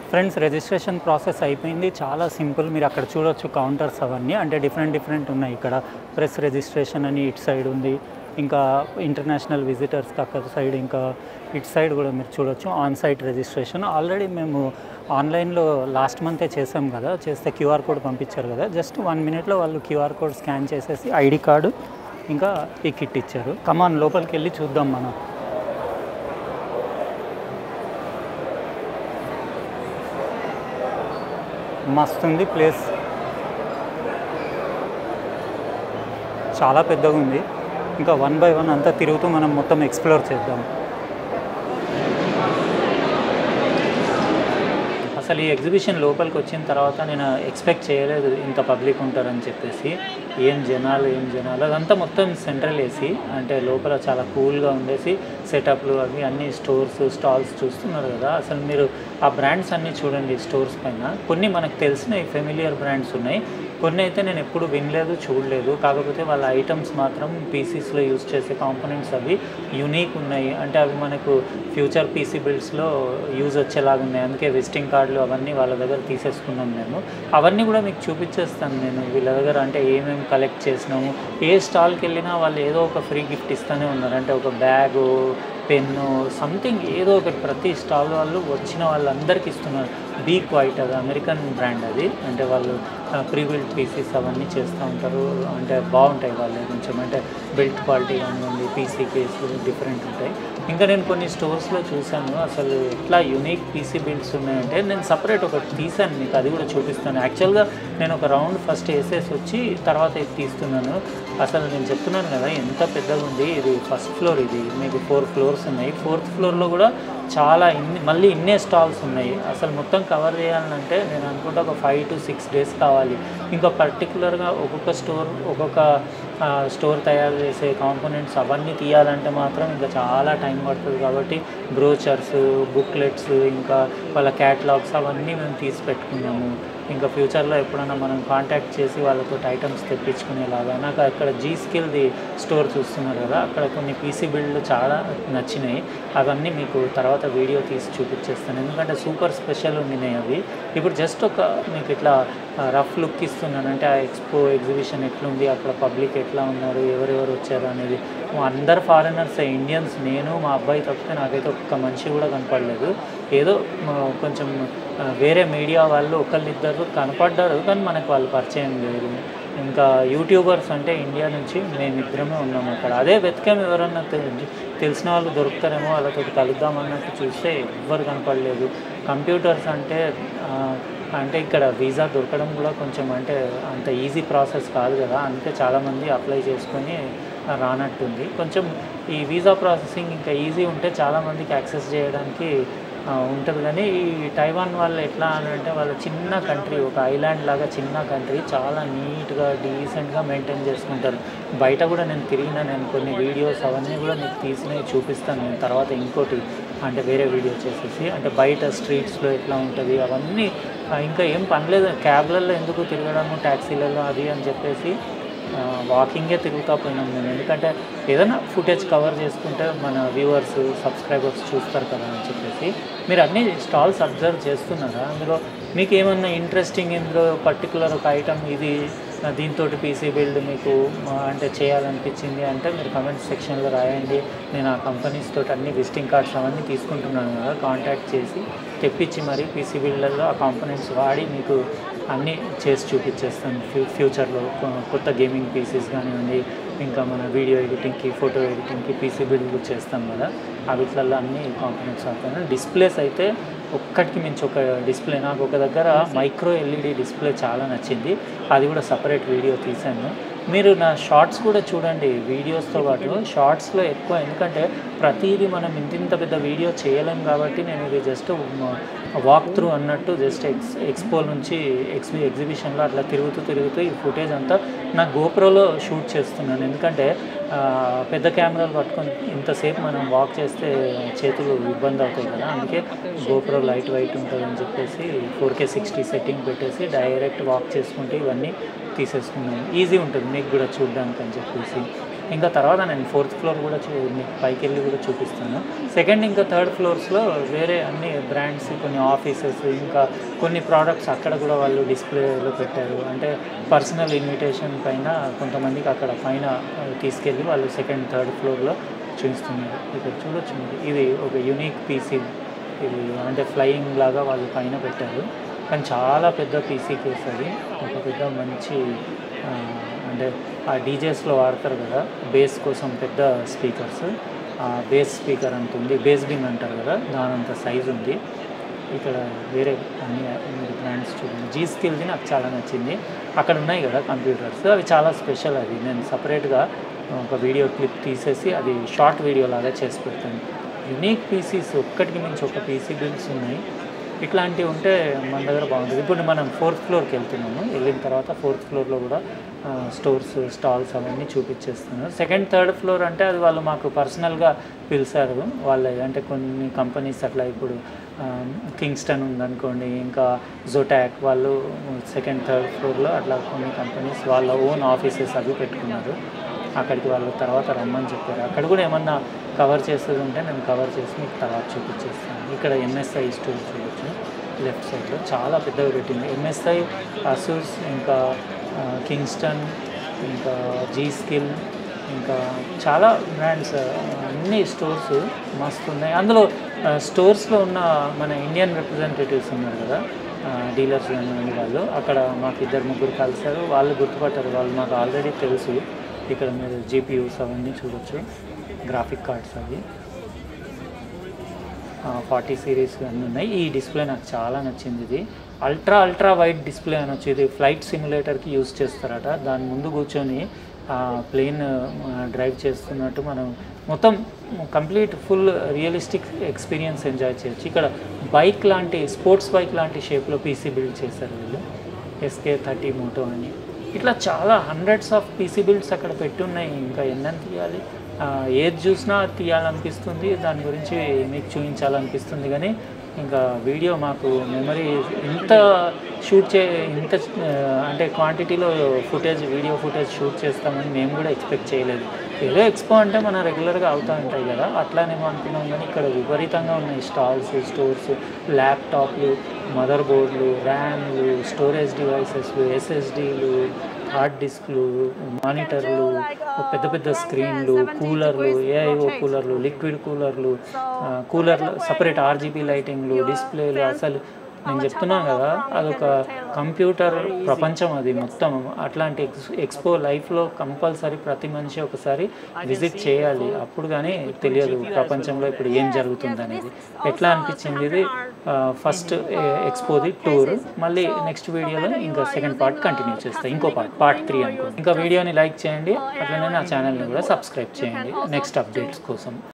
friends registration process అయిపోయింది చాలా simple మీరు అక్కడ చూడొచ్చు కౌంటర్స్ అవన్నీ అంటే డిఫరెంట్ డిఫరెంట్ ఉన్నాయి ఇక్కడ ప్రెస్ రిజిస్ట్రేషన్ అని ఇటు సైడ్ ఉంది ఇంకా ఇంటర్నేషనల్ విజిటర్స్కి అక్కడ సైడ్ ఇంకా ఇటు సైడ్ కూడా మీరు చూడొచ్చు ఆన్ సైట్ రిజిస్ట్రేషన్ ఆల్రెడీ మేము ఆన్లైన్లో లాస్ట్ మంతే చేసాం కదా చేస్తే క్యూఆర్ కోడ్ పంపించారు కదా జస్ట్ వన్ మినిట్లో వాళ్ళు క్యూఆర్ కోడ్ స్కాన్ చేసేసి ఐడి కార్డు ఇంకా ఈ కిట్ ఇచ్చారు కమాన్ లోపలికి వెళ్ళి చూద్దాం మనం మస్తుంది ప్లేస్ చాలా పెద్దగా ఉంది ఇంకా వన్ బై వన్ అంతా తిరుగుతూ మనం మొత్తం ఎక్స్ప్లోర్ చేద్దాం అసలు ఈ ఎగ్జిబిషన్ లోపలికి వచ్చిన తర్వాత నేను ఎక్స్పెక్ట్ చేయలేదు ఇంత పబ్లిక్ ఉంటారని చెప్పేసి ఏం జనాలు ఏం జనాలు అదంతా మొత్తం సెంట్రల్ ఏసీ అంటే లోపల చాలా కూల్గా ఉండేసి సెటప్లు అవి అన్ని స్టోర్స్ స్టాల్స్ చూస్తున్నారు కదా అసలు మీరు ఆ బ్రాండ్స్ అన్నీ చూడండి స్టోర్స్ పైన కొన్ని మనకు తెలిసిన ఫెమిలియర్ బ్రాండ్స్ ఉన్నాయి కొన్ని అయితే నేను ఎప్పుడు వినలేదు చూడలేదు కాకపోతే వాళ్ళ ఐటమ్స్ మాత్రం పీసీస్లో యూజ్ చేసే కాంపోనెంట్స్ అవి యూనిక్ ఉన్నాయి అంటే అవి మనకు ఫ్యూచర్ పీసీ బిల్డ్స్లో యూజ్ వచ్చేలాగా ఉన్నాయి అందుకే విజిటింగ్ కార్డులు అవన్నీ వాళ్ళ దగ్గర తీసేసుకున్నాం మేము అవన్నీ కూడా మీకు చూపించేస్తాను నేను వీళ్ళ దగ్గర అంటే ఏమేమి కలెక్ట్ చేసినాము ఏ స్టాల్కి వెళ్ళినా వాళ్ళు ఏదో ఒక ఫ్రీ గిఫ్ట్ ఇస్తూనే ఉన్నారు అంటే ఒక బ్యాగు పెన్ను సంథింగ్ ఏదో ఒకటి ప్రతి స్టాల్ వాళ్ళు వచ్చిన వాళ్ళందరికీ ఇస్తున్నారు బీ క్వైట్ అది అమెరికన్ బ్రాండ్ అది అంటే వాళ్ళు ప్రీ బిల్ట్ పీసెస్ అవన్నీ చేస్తూ ఉంటారు అంటే బాగుంటాయి వాళ్ళు కొంచెం అంటే బిల్ట్ క్వాలిటీ కానివ్వండి పీసీ కేసు డిఫరెంట్ ఉంటాయి ఇంకా నేను కొన్ని స్టోర్స్లో చూశాను అసలు ఎట్లా యూనిక్ పీసీ బిల్డ్స్ ఉన్నాయంటే నేను సపరేట్ ఒకటి తీసాను మీకు అది కూడా చూపిస్తాను యాక్చువల్గా నేను ఒక రౌండ్ ఫస్ట్ వేసేసి వచ్చి తర్వాత ఇది తీస్తున్నాను అసలు నేను చెప్తున్నాను కదా ఎంత పెద్దగా ఉంది ఇది ఫస్ట్ ఫ్లోర్ ఇది మీకు ఫోర్ ఫ్లోర్స్ ఉన్నాయి ఫోర్త్ ఫ్లోర్లో కూడా చాలా ఇన్ని మళ్ళీ ఇన్నే స్టాల్స్ ఉన్నాయి అసలు మొత్తం కవర్ చేయాలంటే నేను అనుకుంటా ఒక ఫైవ్ టు సిక్స్ డేస్ కావాలి ఇంకా పర్టికులర్గా ఒక్కొక్క స్టోర్ ఒక్కొక్క స్టోర్ తయారు చేసే కాంపోనెంట్స్ అవన్నీ తీయాలంటే మాత్రం ఇంకా చాలా టైం పడుతుంది కాబట్టి బ్రోచర్స్ బుక్లెట్స్ ఇంకా వాళ్ళ క్యాటలాగ్స్ అవన్నీ మేము తీసి పెట్టుకున్నాము ఇంకా ఫ్యూచర్లో ఎప్పుడైనా మనం కాంటాక్ట్ చేసి వాళ్ళతో ఐటమ్స్ తెప్పించుకునేలాగా నాకు అక్కడ జీ స్కిల్ది స్టోర్ చూస్తున్నారు కదా అక్కడ కొన్ని పీసీ బిల్డ్లు చాలా నచ్చినాయి అవన్నీ మీకు తర్వాత వీడియో తీసి చూపించేస్తాను ఎందుకంటే సూపర్ స్పెషల్ ఉండినాయి అవి ఇప్పుడు జస్ట్ ఒక మీకు ఇట్లా రఫ్ లుక్ ఇస్తున్నాను అంటే ఆ ఎక్స్పో ఎగ్జిబిషన్ ఎట్లుంది అక్కడ పబ్లిక్ ఎట్లా ఉన్నారు ఎవరెవరు వచ్చారు అనేది అందరు ఫారినర్స్ ఇండియన్స్ నేను మా అబ్బాయి తప్పితే నాకైతే ఒక్క మనిషి కూడా కనపడలేదు ఏదో కొంచెం వేరే మీడియా వాళ్ళు ఒకళ్ళిద్దరు కనపడ్డారు కానీ మనకు వాళ్ళు పరిచయం లేదు ఇంకా యూట్యూబర్స్ అంటే ఇండియా నుంచి మేమిద్దరమే ఉన్నాం అక్కడ అదే వెతికాము ఎవరన్నా తెలిసిన వాళ్ళు దొరుకుతారేమో వాళ్ళతో కలుద్దాం అన్నట్టు చూస్తే ఎవ్వరు కనపడలేదు కంప్యూటర్స్ అంటే అంటే ఇక్కడ వీసా దొరకడం కూడా కొంచెం అంటే అంత ఈజీ ప్రాసెస్ కాదు కదా అందుకే చాలామంది అప్లై చేసుకొని రానట్టుంది కొంచెం ఈ వీసా ప్రాసెసింగ్ ఇంకా ఈజీ ఉంటే చాలామందికి యాక్సెస్ చేయడానికి ఉంటుంది కానీ ఈ టైవాన్ వాళ్ళు ఎట్లా అని అంటే వాళ్ళ చిన్న కంట్రీ ఒక ఐలాండ్ లాగా చిన్న కంట్రీ చాలా నీట్గా డీసెంట్గా మెయింటైన్ చేసుకుంటారు బయట కూడా నేను తిరిగిన నేను కొన్ని వీడియోస్ అవన్నీ కూడా మీకు తీసినవి చూపిస్తాను నేను తర్వాత ఇంకోటి అంటే వేరే వీడియో చేసేసి అంటే బయట స్ట్రీట్స్లో ఎట్లా ఉంటుంది అవన్నీ ఇంకా ఏం పనిలేదు క్యాబ్లలో ఎందుకు తిరగడము ట్యాక్సీలలో అది అని చెప్పేసి వాకింగే తిరుగుతా పోయినాం మేము ఎందుకంటే ఏదైనా ఫుటేజ్ కవర్ చేసుకుంటే మన వ్యూవర్స్ సబ్స్క్రైబర్స్ చూస్తారు కదా అని చెప్పేసి మీరు అన్ని స్టాల్స్ అబ్జర్వ్ చేస్తున్నారా అందులో మీకు ఏమన్నా ఇంట్రెస్టింగ్ ఇందులో పర్టికులర్ ఒక ఐటమ్ ఇది దీంతో పీసీ బిల్డ్ మీకు అంటే చేయాలనిపించింది అంటే మీరు కమెంట్ సెక్షన్లో రాయండి నేను ఆ కంపెనీస్ తోటి అన్ని విజిటింగ్ కార్డ్స్ అవన్నీ తీసుకుంటున్నాను కదా కాంటాక్ట్ చేసి తెప్పించి మరి పీసీ బిల్డ్లలో ఆ కాంపోనెంట్స్ వాడి మీకు అన్నీ చేసి చూపించేస్తాను ఫ్యూ ఫ్యూచర్లో కొత్త గేమింగ్ పీసెస్ కానివ్వండి ఇంకా మన వీడియో ఎడిటింగ్కి ఫోటో ఎడిటింగ్కి పీసీ బిల్డ్ చేస్తాం కదా ఆ వీటిలలో అన్ని కాంపోనెంట్స్ అవుతాయి డిస్ప్లేస్ అయితే ఒక్కటికి మించి ఒక డిస్ప్లే నాకు ఒక దగ్గర మైక్రో ఎల్ఈడి డిస్ప్లే చాలా నచ్చింది అది కూడా సపరేట్ వీడియో తీశాను మీరు నా షార్ట్స్ కూడా చూడండి వీడియోస్తో పాటు షార్ట్స్లో ఎక్కువ ఎందుకంటే ప్రతిదీ మనం ఇంత ఇంత పెద్ద వీడియో చేయలేం కాబట్టి నేను ఇది జస్ట్ వాక్ త్రూ అన్నట్టు జస్ట్ ఎక్స్ ఎక్స్పో నుంచి ఎక్స్ ఎగ్జిబిషన్లో అట్లా తిరుగుతూ తిరుగుతూ ఈ ఫుటేజ్ అంతా నా గోప్రోలో షూట్ చేస్తున్నాను ఎందుకంటే పెద్ద కెమెరాలు పట్టుకొని ఇంతసేపు మనం వాక్ చేస్తే చేతులు ఇబ్బంది అవుతాయి కదా అందుకే గోప్రో లైట్ వైట్ ఉంటుందని చెప్పేసి ఫోర్ కే సిక్స్టీ సెట్టింగ్ పెట్టేసి డైరెక్ట్ వాక్ చేసుకుంటే ఇవన్నీ తీసేసుకున్నాను ఈజీ ఉంటుంది మీకు కూడా చూడడానికి అని చెప్పేసి ఇంకా తర్వాత నేను ఫోర్త్ ఫ్లోర్ కూడా చూ మీకు పైకి వెళ్ళి కూడా చూపిస్తాను సెకండ్ ఇంకా థర్డ్ ఫ్లోర్స్లో వేరే అన్ని బ్రాండ్స్ కొన్ని ఆఫీసెస్ ఇంకా కొన్ని ప్రోడక్ట్స్ అక్కడ కూడా వాళ్ళు డిస్ప్లేలో పెట్టారు అంటే పర్సనల్ ఇన్విటేషన్ పైన కొంతమందికి అక్కడ పైన ఆ, తీసుకెళ్ళి వాళ్ళు సెకండ్ థర్డ్ ఫ్లోర్లో చూపిస్తున్నారు ఇక్కడ చూడొచ్చు మీరు ఇది ఒక యూనిక్ పీసీ ఇది అంటే ఫ్లయింగ్ లాగా వాళ్ళు పైన పెట్టారు కానీ చాలా పెద్ద పీసీ కేస్ అది ఒక పెద్ద మంచి ఆ, అంటే ఆ డీజేస్లో వాడతారు కదా బేస్ కోసం పెద్ద స్పీకర్స్ బేస్ స్పీకర్ అంత ఉంది బేస్ బిన్ అంటారు కదా దానంత సైజ్ ఉంది ఇక్కడ వేరే అన్ని మీరు బ్రాండ్స్ చూడండి జీ స్కిల్ది నాకు చాలా నచ్చింది అక్కడ ఉన్నాయి కదా కంప్యూటర్స్ అవి చాలా స్పెషల్ అది నేను సపరేట్గా ఒక వీడియో క్లిప్ తీసేసి అది షార్ట్ వీడియో లాగా చేసి పెడతాను యునీక్ పీసీస్ ఒక్కటికి మించి ఒక పీసీ బిల్స్ ఉన్నాయి ఇట్లాంటివి ఉంటే మన దగ్గర బాగుంటుంది ఇప్పుడు మనం ఫోర్త్ ఫ్లోర్కి వెళ్తున్నాము వెళ్ళిన తర్వాత ఫోర్త్ ఫ్లోర్లో కూడా స్టోర్స్ స్టాల్స్ అవన్నీ చూపించేస్తున్నారు సెకండ్ థర్డ్ ఫ్లోర్ అంటే అది వాళ్ళు మాకు పర్సనల్గా పిలిచారు వాళ్ళ అంటే కొన్ని కంపెనీస్ అట్లా ఇప్పుడు కింగ్స్టన్ ఉందనుకోండి ఇంకా జొటాక్ వాళ్ళు సెకండ్ థర్డ్ ఫ్లోర్లో అట్లా కొన్ని కంపెనీస్ వాళ్ళ ఓన్ ఆఫీసెస్ అవి పెట్టుకున్నారు అక్కడికి వాళ్ళు తర్వాత రమ్మని చెప్పారు అక్కడ కూడా ఏమన్నా కవర్ చేసేది ఉంటే నేను కవర్ చేసి మీకు తర్వాత చూపించేస్తాను ఇక్కడ ఎంఎస్ఐ స్టోర్ చూడొచ్చు లెఫ్ట్ సైడ్లో చాలా పెద్దగా పెట్టింది ఎంఎస్ఐ అసూస్ ఇంకా ఆ, కింగ్స్టన్ ఇంకా జీ స్కిల్ ఇంకా చాలా బ్రాండ్స్ అన్ని స్టోర్స్ మస్తు ఉన్నాయి అందులో ఆ, స్టోర్స్లో ఉన్న మన ఇండియన్ రిప్రజెంటేటివ్స్ ఉన్నారు కదా ఆ, డీలర్స్ కానివ్వండి వాళ్ళు అక్కడ మాకు ఇద్దరు ముగ్గురు కలిసారు వాళ్ళు గుర్తుపట్టారు వాళ్ళు మాకు ఆల్రెడీ తెలుసు ఇక్కడ మీరు జీపీయూస్ అవన్నీ చూడొచ్చు గ్రాఫిక్ కార్డ్స్ అవి ఫార్టీ సిరీస్ అన్నీ ఉన్నాయి ఈ డిస్ప్లే నాకు చాలా నచ్చింది ఇది అల్ట్రా అల్ట్రా వైడ్ డిస్ప్లే అనొచ్చు ఇది ఫ్లైట్ సిమ్యులేటర్కి యూస్ చేస్తారట దాని ముందు కూర్చొని ప్లేన్ డ్రైవ్ చేస్తున్నట్టు మనం మొత్తం complete full realistic experience enjoy చేయొచ్చు ఇక్కడ బైక్ లాంటి స్పోర్ట్స్ బైక్ లాంటి షేప్లో పీసీ బిల్డ్ చేశారు వీళ్ళు ఎస్కే థర్టీ మోటో అని ఇట్లా చాలా హండ్రెడ్స్ ఆఫ్ పీసీ బిల్డ్స్ అక్కడ పెట్టున్నాయి ఇంకా ఎన్నని తీయాలి ఆ, ఏది చూసినా అది తీయాలనిపిస్తుంది దాని గురించి మీకు చూపించాలనిపిస్తుంది కానీ ఇంకా వీడియో మాకు మెమరీ ఇంత షూట్ చే ఇంత ఆ, అంటే క్వాంటిటీలో ఫుటేజ్ వీడియో ఫుటేజ్ షూట్ చేస్తామని మేము కూడా ఎక్స్పెక్ట్ చేయలేదు ఏదో ఎక్స్పో అంటే మన రెగ్యులర్గా అవుతూ ఉంటాయి కదా అట్లానేమో అనుకున్నాం కానీ ఇక్కడ విపరీతంగా ఉన్నాయి స్టాల్స్ స్టోర్స్ ల్యాప్టాప్లు మదర్ బోర్డులు ర్యామ్లు స్టోరేజ్ డివైసెస్లు ఎస్ఎస్డీలు హార్డ్ డిస్క్లు మానిటర్లు పెద్ద పెద్ద స్క్రీన్లు కూలర్లు ఏఐఓ కూలర్లు లిక్విడ్ కూలర్లు కూలర్లు సపరేట్ ఆర్జీబీ లైటింగ్లు డిస్ప్లేలు అసలు నేను చెప్తున్నాను కదా అదొక కంప్యూటర్ ప్రపంచం అది మొత్తం అట్లాంటి ఎక్స్ ఎక్స్పో లైఫ్లో కంపల్సరీ ప్రతి మనిషి ఒకసారి విజిట్ చేయాలి అప్పుడు కానీ తెలియదు ప్రపంచంలో ఇప్పుడు ఏం జరుగుతుంది అనేది ఎట్లా అనిపించింది ఇది ఫస్ట్ ఎక్స్పోది టూర్ మళ్ళీ నెక్స్ట్ వీడియోలో ఇంకా సెకండ్ పార్ట్ కంటిన్యూ చేస్తాను ఇంకో పార్ట్ పార్ట్ త్రీ అనుకో ఇంకా వీడియోని లైక్ చేయండి అట్లనే నా ఛానల్ని కూడా సబ్స్క్రైబ్ చేయండి నెక్స్ట్ అప్డేట్స్ కోసం